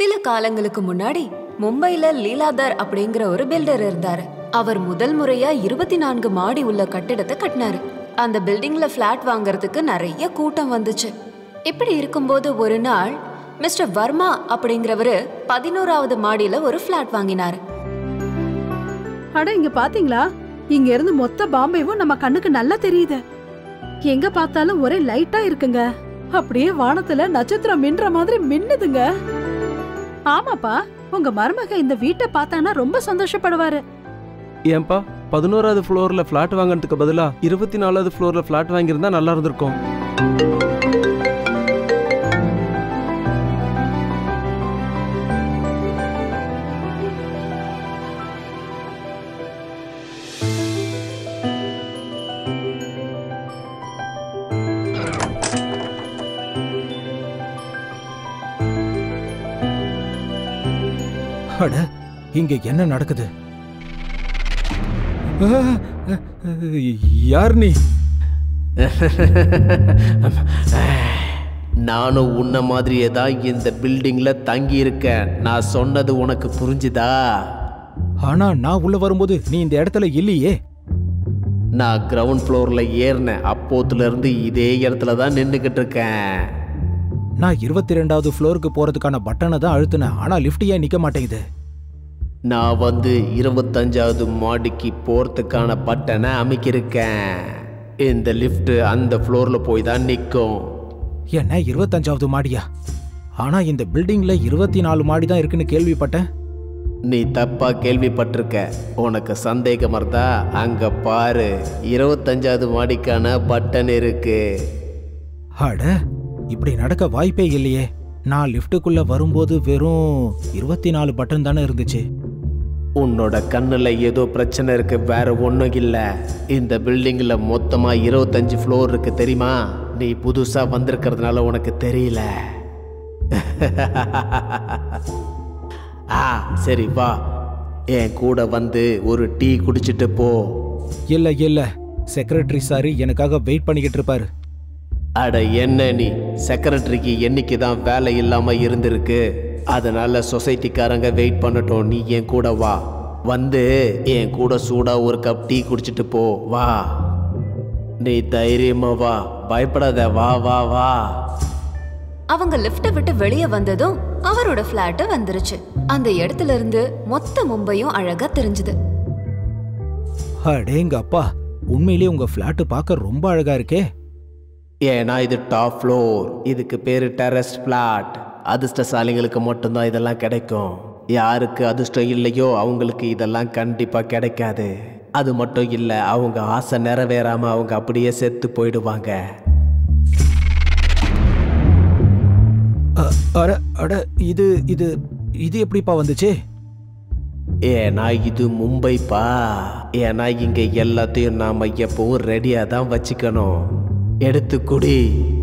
சில காலங்களுக்கு முன்னாடி மும்பைல லீலாதர் அப்படிங்கிற ஒரு பில்டர் இருந்தாரு அவர் முதல் முறையா இருபத்தி நான்கு மாடி உள்ள கட்டிடத்தை கட்டினாரு அந்த பில்டிங்ல ஃபிளாட் வாங்குறதுக்கு நிறைய கூட்டம் வந்துச்சு இப்படி இருக்கும்போது ஒரு நாள் மிஸ்டர் வர்மா அப்படிங்கிறவரு பதினோராவது மாடியில ஒரு ஃபிளாட் வாங்கினாரு அட இங்க பாத்தீங்களா இங்க இருந்து மொத்த பாம்பேவும் நம்ம கண்ணுக்கு நல்லா தெரியுது எங்க பார்த்தாலும் ஒரே லைட்டா இருக்குங்க அப்படியே வானத்துல நட்சத்திரம் மின்ற மாதிரி மின்னுதுங்க ஆமாப்பா உங்க மருமக இந்த வீட்டை பார்த்தானா ரொம்ப சந்தோஷப்படுவாரு ஏன்பா பதினோராவது ஃப்ளோர்ல ஃப்ளாட் வாங்குறதுக்கு பதிலா இருபத்தி நாலாவது ஃப்ளோர்ல ஃப்ளாட் வாங்கியிருந்தா நல்லா இருந்திருக்கும் அட இங்க என்ன நடக்குது ஆ, யார் நீ நானும் உன்ன மாதிரியே தான் இந்த பில்டிங்ல தங்கி இருக்கேன் நான் சொன்னது உனக்கு புரிஞ்சுதா ஆனா நான் உள்ள வரும்போது நீ இந்த இடத்துல இல்லையே நான் கிரவுண்ட் ஃப்ளோர்ல ஏறினேன் அப்போத்துல இருந்து இதே இடத்துல தான் நின்றுக்கிட்டு இருக்கேன் நான் இருபத்தி ரெண்டாவது ஃப்ளோருக்கு போறதுக்கான பட்டனை தான் அழுத்தினேன் ஆனா லிஃப்ட் ஏன் நிக்க மாட்டேங்குது நான் வந்து இருபத்தஞ்சாவது மாடிக்கு போறதுக்கான பட்டனை அமைக்கிருக்கேன் இந்த லிஃப்ட் அந்த ஃப்ளோர்ல போய் தான் நிற்கும் என்ன இருபத்தஞ்சாவது மாடியா ஆனா இந்த பில்டிங்ல இருபத்தி நாலு மாடி தான் இருக்குன்னு கேள்விப்பட்டேன் நீ தப்பா கேள்விப்பட்டிருக்க உனக்கு சந்தேகம் இருந்தா அங்க பாரு இருபத்தஞ்சாவது மாடிக்கான பட்டன் இருக்கு அட இப்படி நடக்க வாய்ப்பே இல்லையே நான் லிஃப்ட்டுக்குள்ள வரும்போது வெறும் இருபத்தி நாலு பட்டன் தானே இருந்துச்சு உன்னோட கண்ணுல ஏதோ பிரச்சனை இருக்கு வேற ஒன்றும் இல்லை இந்த பில்டிங்ல மொத்தமா இருபத்தஞ்சு ஃப்ளோர் இருக்கு தெரியுமா நீ புதுசா வந்திருக்கிறதுனால உனக்கு தெரியல ஆ சரி வா என் கூட வந்து ஒரு டீ குடிச்சிட்டு போ இல்ல இல்ல செக்ரட்டரி சாரு எனக்காக வெயிட் பண்ணிக்கிட்டு இருப்பாரு அட என்ன நீ செக்ரட்டரிக்கு என்னைக்கு தான் வேலை இல்லாம இருந்திருக்கு அதனால சொசைட்டிக்காரங்க வெயிட் பண்ணட்டும் நீ என் கூட வா வந்து என் கூட சூடா ஒரு கப் டீ குடிச்சிட்டு போ வா நீ தைரியமா வா பயப்படாத வா வா வா அவங்க லிஃப்ட்டை விட்டு வெளியே வந்ததும் அவரோட ஃபிளாட் வந்துருச்சு அந்த இடத்துல இருந்து மொத்த மும்பையும் அழகா தெரிஞ்சுது அடேங்க அப்பா உண்மையிலேயே உங்க ஃபிளாட் பார்க்க ரொம்ப அழகா இருக்கே ஏன்னா இது டாப் ஃப்ளோர் இதுக்கு பேரு டெரஸ் ஃப்ளாட் அதிர்ஷ்டசாலிகளுக்கு மட்டும்தான் இதெல்லாம் கிடைக்கும் யாருக்கு அதிர்ஷ்டம் இல்லையோ அவங்களுக்கு இதெல்லாம் கண்டிப்பா கிடைக்காது அது மட்டும் இல்லை அவங்க ஆசை நிறைவேறாம அவங்க அப்படியே செத்து போயிடுவாங்க அ- அட அட இது இது இது எப்படிப்பா வந்துச்சு ஏன்னா இது மும்பைப்பா ஏன்னா இங்க எல்லாத்தையும் நாம எப்பவும் ரெடியா தான் வச்சுக்கணும் எடுத்து குடி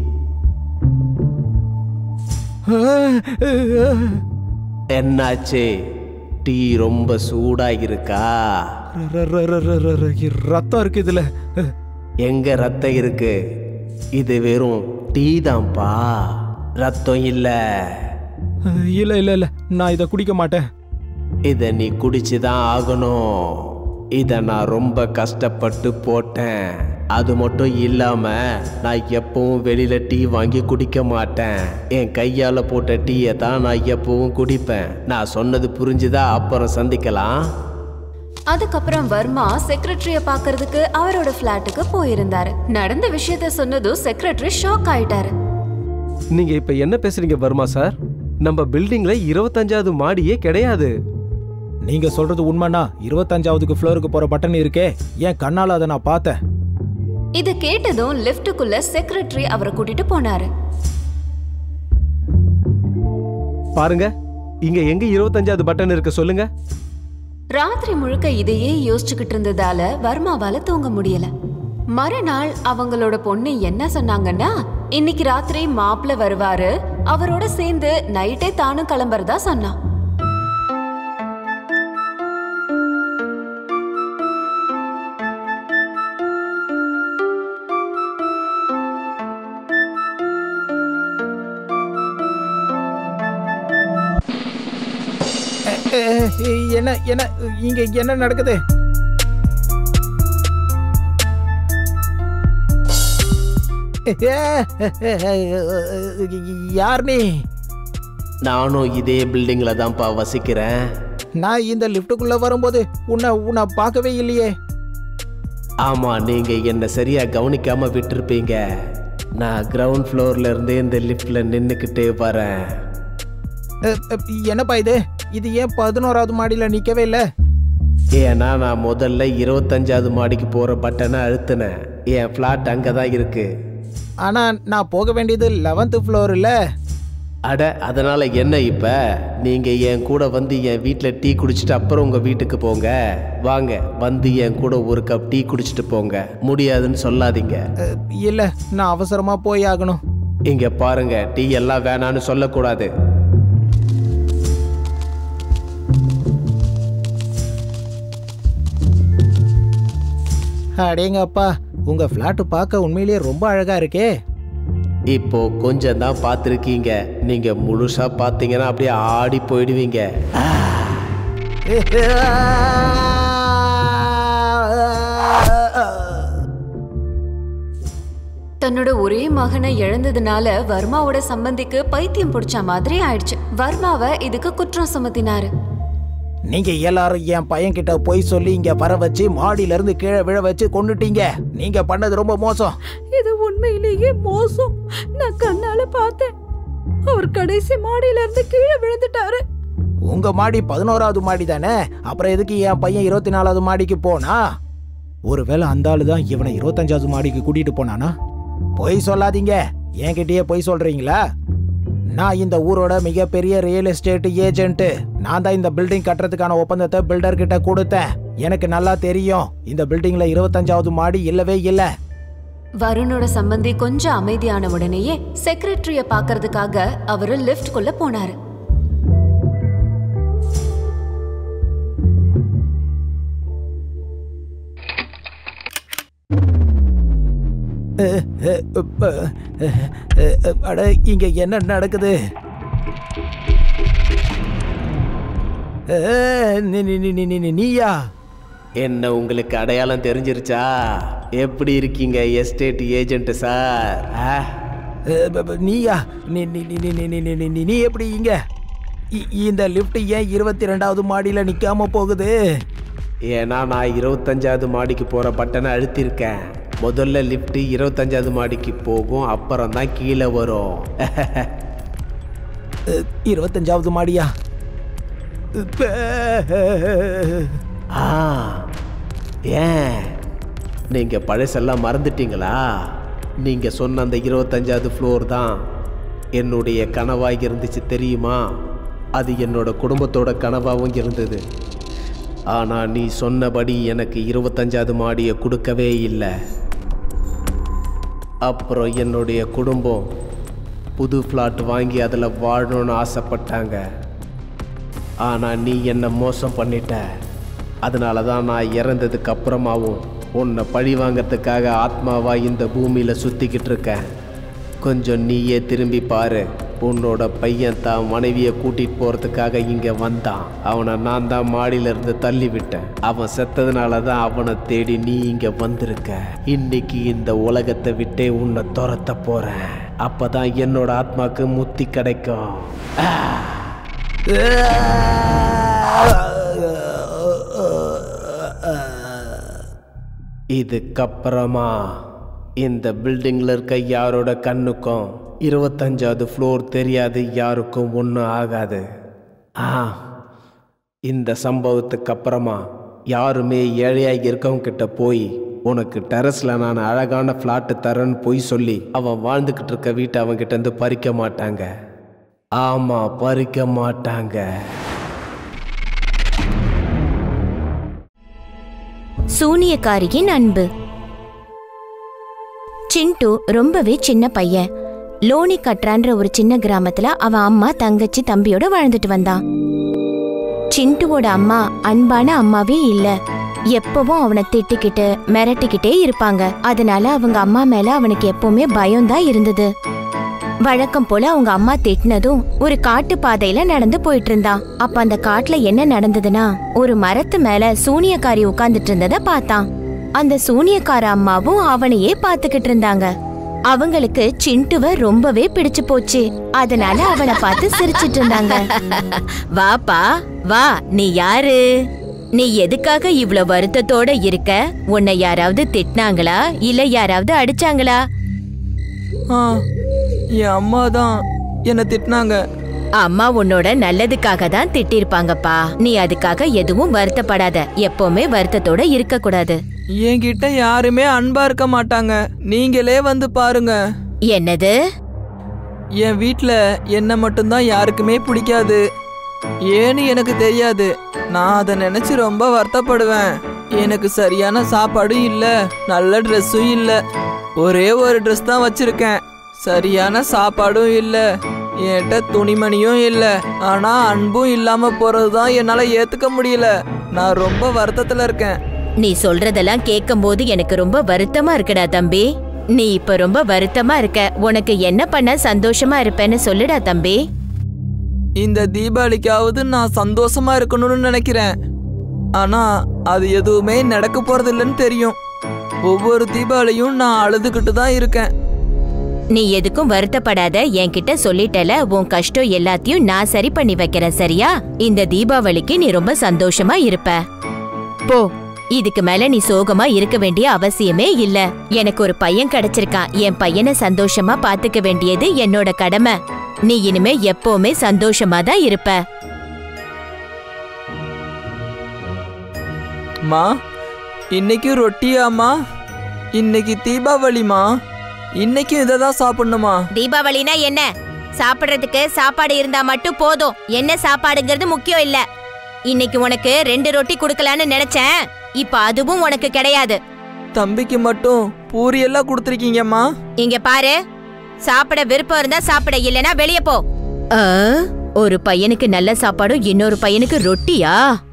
என்னாச்சு டீ ரொம்ப சூடா இருக்கா ர- ர- ர- ர- ர- ர- ரத்தம் இருக்கு இதுல எங்க ரத்தம் இருக்கு இது வெறும் டீ தான்ப்பா ரத்தம் இல்ல இல்ல இல்ல இல்ல நான் இதை குடிக்க மாட்டேன் இத நீ குடிச்சுதான் ஆகணும் இத நான் ரொம்ப கஷ்டப்பட்டு போட்டேன் அது மட்டும் இல்லாம நான் எப்பவும் வெளியில டீ வாங்கி குடிக்க மாட்டேன் என் கையால போட்ட டீயை தான் நான் எப்பவும் குடிப்பேன் நான் சொன்னது புரிஞ்சுதா அப்புறம் சந்திக்கலாம் அதுக்கப்புறம் வர்மா செக்ரட்டரிய பார்க்கறதுக்கு அவரோட ஃபிளாட்டுக்கு போயிருந்தாரு நடந்த விஷயத்த சொன்னதும் செக்ரட்டரி ஷாக் ஆயிட்டாரு நீங்க இப்ப என்ன பேசுறீங்க வர்மா சார் நம்ம பில்டிங்ல இருபத்தஞ்சாவது மாடியே கிடையாது நீங்க சொல்றது உண்மைனா இருபத்தஞ்சாவதுக்கு ஃப்ளோருக்கு போற பட்டன் இருக்கே என் கண்ணால அதை நான் பார்த்தேன் இது கேட்டதும் லிஃப்ட்டுக்குள்ள செக்ரட்டரி அவரை கூட்டிட்டு போனாரு பாருங்க இங்க எங்க இருபத்தஞ்சாவது பட்டன் இருக்கு சொல்லுங்க ராத்திரி முழுக்க இதையே யோசிச்சுக்கிட்டு இருந்ததால வர்மாவால தூங்க முடியல மறுநாள் அவங்களோட பொண்ணு என்ன சொன்னாங்கன்னா இன்னைக்கு ராத்திரி மாப்பிள்ள வருவாரு அவரோட சேர்ந்து நைட்டே தானும் கிளம்புறதா சொன்னான் அஹ், என்ன என்ன இங்க என்ன நடக்குது யார் நீ நானும் இதே பில்டிங்ல தான்ப்பா வசிக்கிறேன் நான் இந்த லிஃப்ட்டுக்குள்ள வரும்போது உன்னை உன்னை பார்க்கவே இல்லையே ஆமா நீங்க என்ன சரியா கவனிக்காம விட்டிருப்பீங்க நான் கிரவுண்ட் ஃப்ளோர்ல இருந்து இந்த லிஃப்ட்ல நின்னுக்கிட்டே வரேன் அஹ், அஹ், என்னப்பா இது இது ஏன் பதினோராவது மாடியில நிக்கவே இல்லை ஏன்னா நான் முதல்ல இருபத்தஞ்சாவது மாடிக்கு போற பட்டனை அழுத்தினேன் என் ஃப்ளாட் அங்கே தான் இருக்கு ஆனா நான் போக வேண்டியது லெவன்த் ஃப்ளோர் இல்ல அட அதனால என்ன இப்ப நீங்க என் கூட வந்து என் வீட்டில் டீ குடிச்சிட்டு அப்புறம் உங்க வீட்டுக்கு போங்க வாங்க வந்து என் கூட ஒரு கப் டீ குடிச்சிட்டு போங்க முடியாதுன்னு சொல்லாதீங்க அஹ், இல்ல நான் அவசரமா போய் ஆகணும் இங்க பாருங்க டீ எல்லாம் வேணான்னு சொல்லக்கூடாது அடேங்கப்பா உங்க ஃப்ளாட் பார்க்க உண்மையிலேயே ரொம்ப அழகா இருக்கே இப்போ கொஞ்சம் தான் பார்த்துருக்கீங்க நீங்க முழுசா பார்த்தீங்கன்னா அப்படியே ஆடி போயிடுவீங்க தன்னோட ஒரே மகனை இழந்ததுனால வர்மாவோட சம்பந்திக்கு பைத்தியம் பிடிச்ச மாதிரி ஆயிடுச்சு வர்மாவை இதுக்கு குற்றம் சுமத்தினாரு நீங்க எல்லாரும் என் பையன் கிட்ட போய் சொல்லி இங்க வர வச்சு மாடியில இருந்து கீழே விழ வச்சு கொண்டுட்டீங்க நீங்க பண்ணது ரொம்ப மோசம் இது உண்மையிலேயே மோசம் நான் கண்ணால பார்த்தேன் அவர் கடைசி மாடியில இருந்து கீழே விழுந்துட்டாரு உங்க மாடி பதினோராவது மாடி தானே அப்புறம் எதுக்கு என் பையன் இருபத்தி நாலாவது மாடிக்கு போனா ஒருவேளை அந்த ஆளு தான் இவனை இருபத்தஞ்சாவது மாடிக்கு கூட்டிட்டு போனானா பொய் சொல்லாதீங்க என்கிட்டயே பொய் சொல்றீங்களா நான் இந்த ஊரோட மிகப்பெரிய ரியல் எஸ்டேட் ஏஜென்ட் நான் தான் இந்த பில்டிங் கட்டுறதுக்கான ஒப்பந்தத்தை பில்டர் கிட்ட கொடுத்தேன் எனக்கு நல்லா தெரியும் இந்த பில்டிங்ல இருபத்தஞ்சாவது மாடி இல்லவே இல்லை வருணோட சம்பந்தி கொஞ்சம் அமைதியான உடனேயே செக்ரட்டரிய பார்க்கறதுக்காக அவரு லிஃப்ட்குள்ள போனாரு அட இங்க என்ன நடக்குது அஹ், நீ- நீ- நீ- நீ- நீ- நீயா என்ன உங்களுக்கு அடையாளம் தெரிஞ்சிருச்சா எப்படி இருக்கீங்க எஸ்டேட் ஏஜென்ட் சார் ஆ அஹ், ப- ப- நீயா நீ நீ நீ நீ நீ- நீ நீ நீ- நீ நீ எப்படி இங்க இ- இந்த லிஃப்ட் ஏன் இருபத்தி ரெண்டாவது மாடியில நிக்காம போகுது ஏன்னா நான் இருபத்தஞ்சாவது மாடிக்கு போகிற பட்டனை அழுத்திருக்கேன் முதல்ல லிஃப்ட் இருபத்தஞ்சாவது மாடிக்கு போகும் அப்புறம் தான் கீழே வரும் அஹ், இருபத்தஞ்சாவது மாடியா ஆ ஏன் நீங்கள் பழசெல்லாம் மறந்துட்டீங்களா நீங்கள் சொன்ன அந்த இருபத்தஞ்சாவது ஃப்ளோர் தான் என்னுடைய கனவாக இருந்துச்சு தெரியுமா அது என்னோட குடும்பத்தோட கனவாகவும் இருந்தது ஆனால் நீ சொன்னபடி எனக்கு இருபத்தஞ்சாவது மாடியை கொடுக்கவே இல்லை அப்புறம் என்னுடைய குடும்பம் புது ஃப்ளாட் வாங்கி அதில் வாழணும்னு ஆசைப்பட்டாங்க ஆனால் நீ என்னை மோசம் பண்ணிட்ட அதனால தான் நான் இறந்ததுக்கு அப்புறமாவும் உன்னை பழி வாங்கறதுக்காக ஆத்மாவா இந்த பூமியில் சுற்றிக்கிட்டு இருக்கேன் கொஞ்சம் நீயே திரும்பி பாரு உன்னோட பையன் தான் மனைவியை கூட்டிட்டு போகிறதுக்காக இங்கே வந்தான் அவனை நான் தான் மாடியிலிருந்து தள்ளி விட்டேன் அவன் செத்ததுனால தான் அவனை தேடி நீ இங்கே வந்திருக்க இன்னைக்கு இந்த உலகத்தை விட்டே உன்னை துரத்த போகிறேன் அப்போ தான் என்னோட ஆத்மாக்கு முத்தி கிடைக்கும் ஆ இதுக்கப்புறமா இந்த பில்டிங்கில் இருக்க யாரோட கண்ணுக்கும் இருபத்தஞ்சாவது ஃப்ளோர் தெரியாது யாருக்கும் ஒன்றும் ஆகாது ஆ இந்த சம்பவத்துக்கு அப்புறமா யாருமே ஏழையாக இருக்கவங்க கிட்ட போய் உனக்கு டெரஸில் நான் அழகான ஃப்ளாட்டு தரேன்னு போய் சொல்லி அவன் வாழ்ந்துக்கிட்டு இருக்க வீட்டை அவன்கிட்ட இருந்து பறிக்க மாட்டாங்க ஆமாம் பறிக்க மாட்டாங்க சூனியக்காரியின் அன்பு சிண்டு ரொம்பவே சின்ன பையன் லோனி கட்ரான்ற ஒரு சின்ன கிராமத்துல அவன் அம்மா தங்கச்சி தம்பியோட வாழ்ந்துட்டு வந்தான் சிண்டுவோட அம்மா அன்பான அம்மாவே இல்ல எப்பவும் அவனை திட்டிக்கிட்டு மிரட்டிக்கிட்டே இருப்பாங்க அதனால அவங்க அம்மா மேல அவனுக்கு எப்பவுமே பயம்தான் இருந்தது வழக்கம் போல அவங்க அம்மா திட்டினதும் ஒரு காட்டு பாதையில நடந்து போயிட்டு இருந்தான் அப்ப அந்த காட்டுல என்ன நடந்ததுன்னா ஒரு மரத்து மேல சூனியக்காரி உட்கார்ந்துட்டு இருந்தத பார்த்தான் அந்த சூனியக்கார அம்மாவும் அவனையே பாத்துக்கிட்டு இருந்தாங்க அவங்களுக்கு சிண்டுவ ரொம்பவே பிடிச்சு போச்சு அதனால அவனை பார்த்து சிரிச்சிட்டு இருந்தாங்க வாப்பா வா நீ யாரு நீ எதுக்காக இவ்ளோ வருத்தத்தோட இருக்க உன்னை யாராவது திட்டினாங்களா இல்ல யாராவது அடிச்சாங்களா ஆ என் அம்மா தான் என்னை திட்டினாங்க அம்மா உன்னோட நல்லதுக்காக தான் திட்டிருப்பாங்கப்பா நீ அதுக்காக எதுவும் வருத்தப்படாத எப்பவுமே வருத்தத்தோட இருக்க கூடாது என்கிட்ட யாருமே அன்பா இருக்க மாட்டாங்க நீங்களே வந்து பாருங்க என்னது என் வீட்டில் என்ன மட்டும்தான் யாருக்குமே பிடிக்காது ஏன்னு எனக்கு தெரியாது நான் அதை நினச்சி ரொம்ப வருத்தப்படுவேன் எனக்கு சரியான சாப்பாடும் இல்லை நல்ல ட்ரெஸ்ஸும் இல்லை ஒரே ஒரு ட்ரெஸ் தான் வச்சிருக்கேன் சரியான சாப்பாடும் இல்லை என்கிட்ட துணிமணியும் இல்லை ஆனால் அன்பும் இல்லாமல் போகிறது தான் என்னால் ஏற்றுக்க முடியல நான் ரொம்ப வருத்தத்தில் இருக்கேன் நீ சொல்றதெல்லாம் கேட்கும்போது எனக்கு ரொம்ப வருத்தமா இருக்குடா தம்பி நீ இப்ப ரொம்ப வருத்தமா இருக்க உனக்கு என்ன பண்ண சந்தோஷமா இருப்பேன்னு சொல்லுடா தம்பி இந்த தீபாவளிக்காவது நான் சந்தோஷமா இருக்கணும்னு நினைக்கிறேன் ஆனா அது எதுவுமே நடக்க போறது இல்லைன்னு தெரியும் ஒவ்வொரு தீபாவளியும் நான் அழுதுகிட்டு தான் இருக்கேன் நீ எதுக்கும் வருத்தப்படாத என்கிட்ட சொல்லிட்டல உன் கஷ்டம் எல்லாத்தையும் நான் சரி பண்ணி வைக்கிறேன் சரியா இந்த தீபாவளிக்கு நீ ரொம்ப சந்தோஷமா இருப்ப போ இதுக்கு மேல நீ சோகமா இருக்க வேண்டிய அவசியமே இல்ல எனக்கு ஒரு பையன் கிடைச்சிருக்கான் என் பையனை சந்தோஷமா பாத்துக்க வேண்டியது என்னோட கடமை நீ இனிமே எப்பவுமே சந்தோஷமா தான் இருப்ப மா இன்னைக்கு ரொட்டியாம்மா இன்னைக்கு தீபாவளிமா இன்னைக்கும் இதை தான் சாப்பிடணுமா தீபாவளினா என்ன சாப்பிடுறதுக்கு சாப்பாடு இருந்தா மட்டும் போதும் என்ன சாப்பாடுங்கிறது முக்கியம் இல்ல இன்னைக்கு உனக்கு ரெண்டு ரொட்டி குடுக்கலான்னு நினைச்சேன் இப்ப அதுவும் உனக்கு கிடையாது தம்பிக்கு மட்டும் பூரி எல்லாம் கொடுத்துருக்கீங்கம்மா இங்க பாரு சாப்பிட விருப்பம் இருந்தா சாப்பிட இல்லனா வெளிய போ ஒரு பையனுக்கு நல்ல சாப்பாடும் இன்னொரு பையனுக்கு ரொட்டியா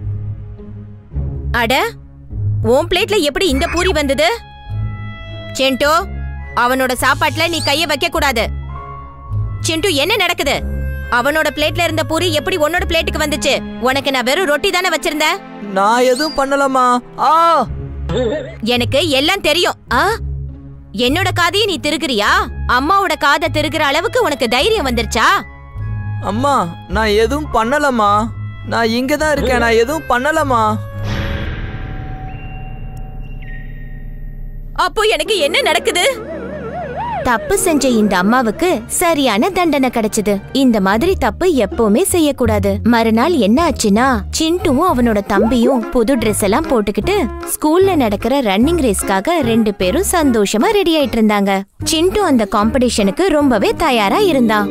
அட உன் பிளேட்ல எப்படி இந்த பூரி வந்தது சென்டோ அவனோட சாப்பாட்டுல நீ கைய வைக்க கூடாது சிண்டு என்ன நடக்குது அவனோட பிளேட்ல இருந்த பூரி எப்படி உன்னோட பிளேட்டுக்கு வந்துச்சு உனக்கு நான் வெறும் ரொட்டி தானே வச்சிருந்தேன் நான் எதுவும் பண்ணலம்மா ஆ எனக்கு எல்லாம் தெரியும் ஆ என்னோட காதையை நீ திருகுறியா அம்மாவோட காதை திருகுற அளவுக்கு உனக்கு தைரியம் வந்துருச்சா அம்மா நான் எதுவும் பண்ணலம்மா நான் இங்க தான் இருக்கேன் நான் எதுவும் பண்ணலம்மா அப்போ எனக்கு என்ன நடக்குது தப்பு செஞ்ச இந்த அம்மாவுக்கு சரியான தண்டனை கிடைச்சது இந்த மாதிரி தப்பு எப்பவுமே செய்யக்கூடாது மறுநாள் என்ன ஆச்சுன்னா சிண்டுவும் அவனோட தம்பியும் புது Dress எல்லாம் போட்டுக்கிட்டு ஸ்கூல்ல நடக்கிற ரன்னிங் ரேஸ்க்காக ரெண்டு பேரும் சந்தோஷமா ரெடி ஆயிட்டு இருந்தாங்க சிண்டு அந்த காம்படிஷனுக்கு ரொம்பவே தயாரா இருந்தான்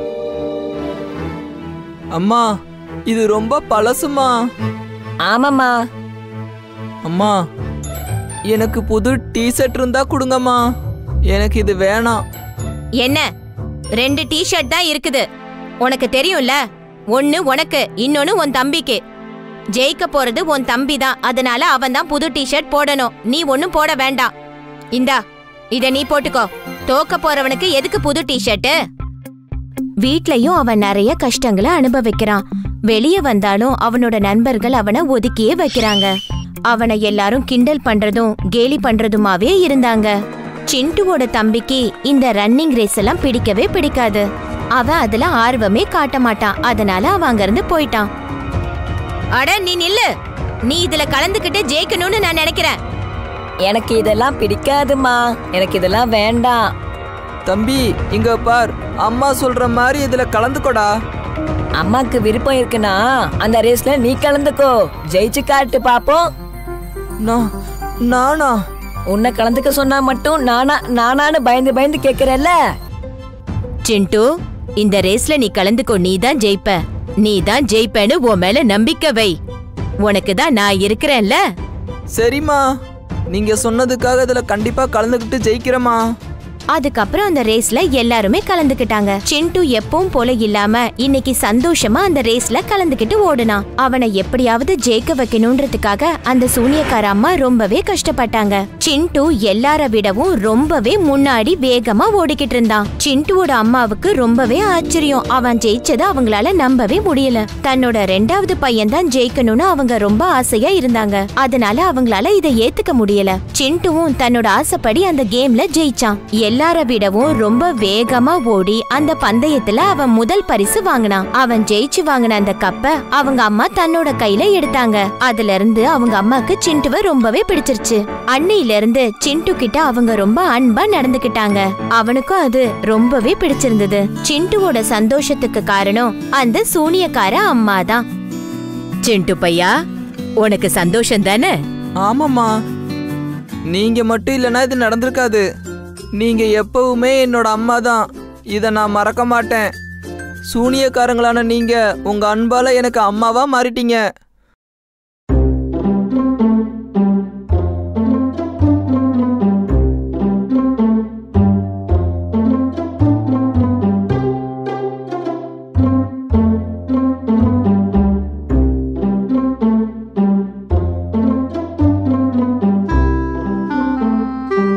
அம்மா இது ரொம்ப பழசுமா ஆமாம்மா அம்மா எனக்கு புது டிஷர்ட் இருந்தா கொடுங்கம்மா எனக்கு இது வேணாம் என்ன ரெண்டு டிஷர்ட் தான் இருக்குது உனக்கு தெரியும்ல ஒன்னு உனக்கு இன்னொன்னு உன் தம்பிக்கு ஜெயிக்க போறது உன் தம்பி தான் அதனால அவன் தான் புது டிஷர்ட் போடணும் நீ ஒன்னும் போட வேண்டாம் இந்தா இத நீ போட்டுக்கோ தோக்க போறவனுக்கு எதுக்கு புது டிஷர்ட் வீட்லயும் அவன் நிறைய கஷ்டங்களை அனுபவிக்கிறான் வெளிய வந்தாலும் அவனோட நண்பர்கள் அவனை ஒதுக்கியே வைக்கிறாங்க அவனை எல்லாரும் கிண்டல் பண்றதும் கேலி பண்றதுமாவே இருந்தாங்க சிண்டுவோட தம்பிக்கு இந்த ரன்னிங் ரேஸ் எல்லாம் பிடிக்கவே பிடிக்காது அவன் அதுல ஆர்வமே காட்ட மாட்டான் அதனால அவன் அங்கிருந்து போயிட்டான் அட நீ நில்லு நீ இதுல கலந்துக்கிட்டு ஜெயிக்கணும்னு நான் நினைக்கிறேன் எனக்கு இதெல்லாம் பிடிக்காதுமா எனக்கு இதெல்லாம் வேண்டாம் தம்பி இங்க பார் அம்மா சொல்ற மாதிரி இதுல கலந்துக்கோடா அம்மாக்கு விருப்பம் இருக்குன்னா அந்த ரேஸ்ல நீ கலந்துக்கோ ஜெயிச்சு காட்டு பாப்போம் நான் நானா உன்னை கலந்துக்க சொன்னா மட்டும் நானா நானான்னு பயந்து பயந்து கேக்குறல்ல சிண்டு இந்த ரேஸ்ல நீ கலந்துக்கோ நீ தான் ஜெயிப்ப நீ தான் ஜெயிப்பேன்னு உன் மேல நம்பிக்கை வை உனக்கு தான் நான் இருக்கிறேன்ல சரிம்மா நீங்க சொன்னதுக்காக இதுல கண்டிப்பா கலந்துக்கிட்டு ஜெயிக்கிறேம்மா அதுக்கப்புறம் அந்த ரேஸ்ல எல்லாருமே கலந்துக்கிட்டாங்க சிண்டு எப்பவும் போல இல்லாம இன்னைக்கு சந்தோஷமா அந்த ரேஸ்ல கலந்துக்கிட்டு ஓடுனான் அவனை எப்படியாவது ஜெயிக்க வைக்கணும்ன்றதுக்காக அந்த சூனியக்கார அம்மா ரொம்பவே கஷ்டப்பட்டாங்க சிண்டு எல்லார விடவும் ரொம்பவே முன்னாடி வேகமா ஓடிக்கிட்டு இருந்தான் சிண்டுவோட அம்மாவுக்கு ரொம்பவே ஆச்சரியம் அவன் ஜெயிச்சதை அவங்களால நம்பவே முடியல தன்னோட ரெண்டாவது பையன் தான் ஜெயிக்கணும்னு அவங்க ரொம்ப ஆசையா இருந்தாங்க அதனால அவங்களால இதை ஏத்துக்க முடியல சிண்டுவும் தன்னோட ஆசைப்படி அந்த கேம்ல ஜெயிச்சான் எல்லார விடவும் ரொம்ப வேகமா ஓடி அந்த பந்தயத்துல அவன் முதல் பரிசு வாங்கினான் அவன் ஜெயிச்சு வாங்கின அந்த கப்ப அவங்க அம்மா தன்னோட கையில எடுத்தாங்க அதுல இருந்து அவங்க அம்மாக்கு சிண்டுவை ரொம்பவே பிடிச்சிருச்சு அன்னையில இருந்து சிண்டு கிட்ட அவங்க ரொம்ப அன்பா நடந்துக்கிட்டாங்க அவனுக்கும் அது ரொம்பவே பிடிச்சிருந்தது சிண்டுவோட சந்தோஷத்துக்கு காரணம் அந்த சூனியக்கார அம்மா தான் சிண்டு பையா உனக்கு சந்தோஷம் தானே ஆமாம்மா நீங்க மட்டும் இல்லைன்னா இது நடந்திருக்காது நீங்க எப்பவுமே என்னோட அம்மா தான் இதை நான் மறக்க மாட்டேன் சூனியக்காரங்களான நீங்க உங்க அன்பால எனக்கு அம்மாவா மாறிட்டீங்க